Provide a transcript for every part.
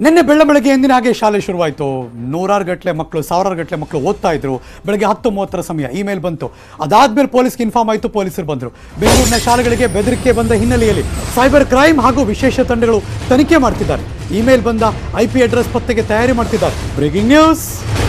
ನಿನ್ನೆ ಬೆಳ್ಳ ಬೆಳಗ್ಗೆ ಎಂದಿನ ಹಾಗೆ ಶಾಲೆ ಶುರುವಾಯಿತು ನೂರಾರು ಗಟ್ಟಲೆ ಮಕ್ಕಳು ಸಾವಿರಾರು ಗಟ್ಟಲೆ ಮಕ್ಕಳು ಓದ್ತಾ ಇದ್ರು ಬೆಳಗ್ಗೆ ಹತ್ತು ಮೂವತ್ತರ ಸಮಯ ಇಮೇಲ್ ಬಂತು ಅದಾದ್ಮೇಲೆ ಪೊಲೀಸ್ಗೆ ಇನ್ಫಾರ್ಮ್ ಆಯಿತು ಪೊಲೀಸರು ಬಂದರು ಬೆಂಗಳೂರಿನ ಶಾಲೆಗಳಿಗೆ ಬೆದರಿಕೆ ಬಂದ ಹಿನ್ನೆಲೆಯಲ್ಲಿ ಸೈಬರ್ ಕ್ರೈಮ್ ಹಾಗೂ ವಿಶೇಷ ತಂಡಗಳು ತನಿಖೆ ಮಾಡ್ತಿದ್ದಾರೆ ಇಮೇಲ್ ಬಂದ ಐ ಪಿ ಅಡ್ರೆಸ್ ಪತ್ತೆಗೆ ತಯಾರಿ ಮಾಡ್ತಿದ್ದಾರೆ ಬ್ರೇಕಿಂಗ್ ನ್ಯೂಸ್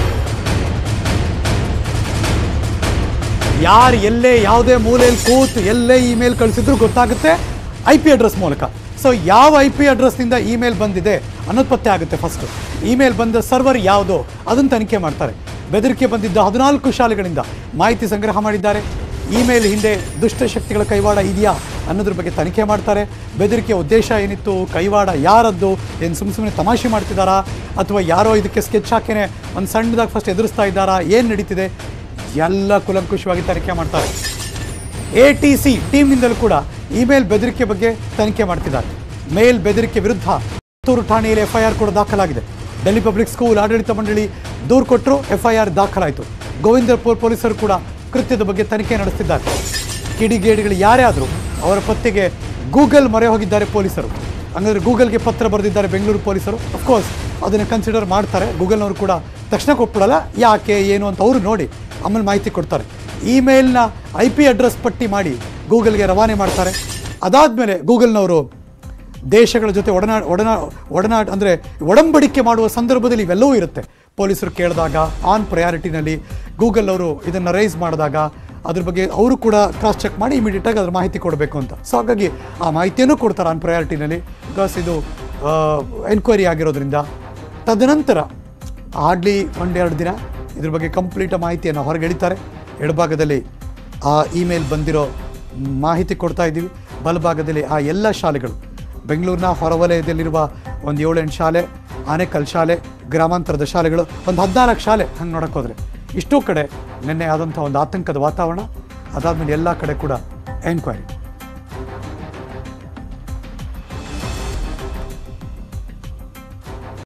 ಯಾರು ಎಲ್ಲೇ ಯಾವುದೇ ಮೂಲೆಯಲ್ಲಿ ಕೂತು ಎಲ್ಲೇ ಇಮೇಲ್ ಕಳಿಸಿದ್ರು ಗೊತ್ತಾಗುತ್ತೆ ಐ ಪಿ ಅಡ್ರೆಸ್ ಮೂಲಕ ಸೊ ಯಾವ ಐ ಪಿ ಅಡ್ರೆಸ್ನಿಂದ ಇಮೇಲ್ ಬಂದಿದೆ ಅನ್ನೋದು ಪತ್ತೆ ಆಗುತ್ತೆ ಫಸ್ಟು ಇಮೇಲ್ ಬಂದ ಸರ್ವರ್ ಯಾವುದೋ ಅದನ್ನು ತನಿಖೆ ಮಾಡ್ತಾರೆ ಬೆದರಿಕೆ ಬಂದಿದ್ದ ಹದಿನಾಲ್ಕು ಶಾಲೆಗಳಿಂದ ಮಾಹಿತಿ ಸಂಗ್ರಹ ಮಾಡಿದ್ದಾರೆ ಇಮೇಲ್ ಹಿಂದೆ ದುಷ್ಟಶಕ್ತಿಗಳ ಕೈವಾಡ ಇದೆಯಾ ಅನ್ನೋದ್ರ ಬಗ್ಗೆ ತನಿಖೆ ಮಾಡ್ತಾರೆ ಬೆದರಿಕೆ ಉದ್ದೇಶ ಏನಿತ್ತು ಕೈವಾಡ ಯಾರದ್ದು ಏನು ಸುಮ್ಮ ಸುಮ್ಮನೆ ತಮಾಷೆ ಮಾಡ್ತಿದ್ದಾರಾ ಅಥವಾ ಯಾರೋ ಇದಕ್ಕೆ ಸ್ಕೆಚ್ ಹಾಕೇನೆ ಒಂದು ಸಣ್ಣದಾಗಿ ಫಸ್ಟ್ ಎದುರಿಸ್ತಾ ಇದ್ದಾರಾ ಏನು ನಡೀತಿದೆ ಎಲ್ಲ ಕುಲಂಕುಷವಾಗಿ ತನಿಖೆ ಮಾಡ್ತಾರೆ ಎ ಟಿ ಸಿ ಟೀಮ್ನಿಂದಲೂ ಕೂಡ ಇಮೇಲ್ ಬೆದರಿಕೆ ಬಗ್ಗೆ ತನಿಖೆ ಮಾಡ್ತಿದ್ದಾರೆ ಮೇಲ್ ಬೆದರಿಕೆ ವಿರುದ್ಧ ಪುತ್ತೂರು ಠಾಣೆಯಲ್ಲಿ ಎಫ್ಐಆರ್ ಕೂಡ ದಾಖಲಾಗಿದೆ ಡೆಲ್ಲಿ ಪಬ್ಲಿಕ್ ಸ್ಕೂಲ್ ಆಡಳಿತ ಮಂಡಳಿ ದೂರು ಕೊಟ್ಟರು ಎಫ್ಐಆರ್ ದಾಖಲಾಯಿತು ಗೋವಿಂದಪುರ ಪೊಲೀಸರು ಕೂಡ ಕೃತ್ಯದ ಬಗ್ಗೆ ತನಿಖೆ ನಡೆಸ್ತಿದ್ದಾರೆ ಕಿಡಿಗೇಡಿಗಳು ಯಾರೇ ಆದರೂ ಅವರ ಪತ್ತೆಗೆ ಗೂಗಲ್ ಮೊರೆ ಹೋಗಿದ್ದಾರೆ ಪೊಲೀಸರು ಹಂಗಂದ್ರೆ ಗೂಗಲ್ಗೆ ಪತ್ರ ಬರೆದಿದ್ದಾರೆ ಬೆಂಗಳೂರು ಪೊಲೀಸರು ಅಫ್ಕೋರ್ಸ್ ಅದನ್ನು ಕನ್ಸಿಡರ್ ಮಾಡ್ತಾರೆ ಗೂಗಲ್ನವರು ಕೂಡ ತಕ್ಷಣ ಕೊಟ್ಬಿಡಲ್ಲ ಯಾಕೆ ಏನು ಅಂತ ಅವರು ನೋಡಿ ಆಮೇಲೆ ಮಾಹಿತಿ ಕೊಡ್ತಾರೆ ಇಮೇಲ್ನ ಐ ಪಿ ಅಡ್ರೆಸ್ ಪಟ್ಟಿ ಮಾಡಿ ಗೂಗಲ್ಗೆ ರವಾನೆ ಮಾಡ್ತಾರೆ ಅದಾದಮೇಲೆ ಗೂಗಲ್ನವರು ದೇಶಗಳ ಜೊತೆ ಒಡನಾ ಒಡನಾ ಒಡನಾಟ ಅಂದರೆ ಒಡಂಬಡಿಕೆ ಮಾಡುವ ಸಂದರ್ಭದಲ್ಲಿ ಇವೆಲ್ಲವೂ ಇರುತ್ತೆ ಪೊಲೀಸರು ಕೇಳಿದಾಗ ಆನ್ ಪ್ರಯಾರಿಟಿನಲ್ಲಿ ಗೂಗಲ್ ಅವರು ಇದನ್ನು ರೈಸ್ ಮಾಡಿದಾಗ ಅದ್ರ ಬಗ್ಗೆ ಅವರು ಕೂಡ ಕ್ರಾಸ್ ಚೆಕ್ ಮಾಡಿ ಇಮಿಡಿಯೇಟಾಗಿ ಅದ್ರ ಮಾಹಿತಿ ಕೊಡಬೇಕು ಅಂತ ಸೊ ಹಾಗಾಗಿ ಆ ಮಾಹಿತಿಯನ್ನು ಕೊಡ್ತಾರೆ ಆನ್ ಪ್ರಯಾರಿಟಿನಲ್ಲಿ ಬಿಕಾಸ್ ಇದು ಎನ್ಕ್ವೈರಿ ಆಗಿರೋದ್ರಿಂದ ತದನಂತರ ಹಾರ್ಡ್ಲಿ ಒಂದೆರಡು ದಿನ ಇದ್ರ ಬಗ್ಗೆ ಕಂಪ್ಲೀಟ್ ಮಾಹಿತಿಯನ್ನು ಹೊರಗೆ ಎಳಿತಾರೆ ಎಡಭಾಗದಲ್ಲಿ ಆ ಇಮೇಲ್ ಬಂದಿರೋ ಮಾಹಿತಿ ಕೊಡ್ತಾ ಇದ್ದೀವಿ ಬಲಭಾಗದಲ್ಲಿ ಆ ಎಲ್ಲ ಶಾಲೆಗಳು ಬೆಂಗಳೂರಿನ ಹೊರವಲಯದಲ್ಲಿರುವ ಒಂದು ಏಳೆಂಟು ಶಾಲೆ ಆನೇಕಲ್ ಶಾಲೆ ಗ್ರಾಮಾಂತರದ ಶಾಲೆಗಳು ಒಂದು ಹದಿನಾಲ್ಕು ಶಾಲೆ ಹಂಗೆ ನೋಡಕ್ಕೆ ಹೋದರೆ ಇಷ್ಟೂ ಕಡೆ ನಿನ್ನೆ ಆದಂಥ ಒಂದು ಆತಂಕದ ವಾತಾವರಣ ಅದಾದಮೇಲೆ ಎಲ್ಲ ಕಡೆ ಕೂಡ ಎನ್ಕ್ವೈರಿ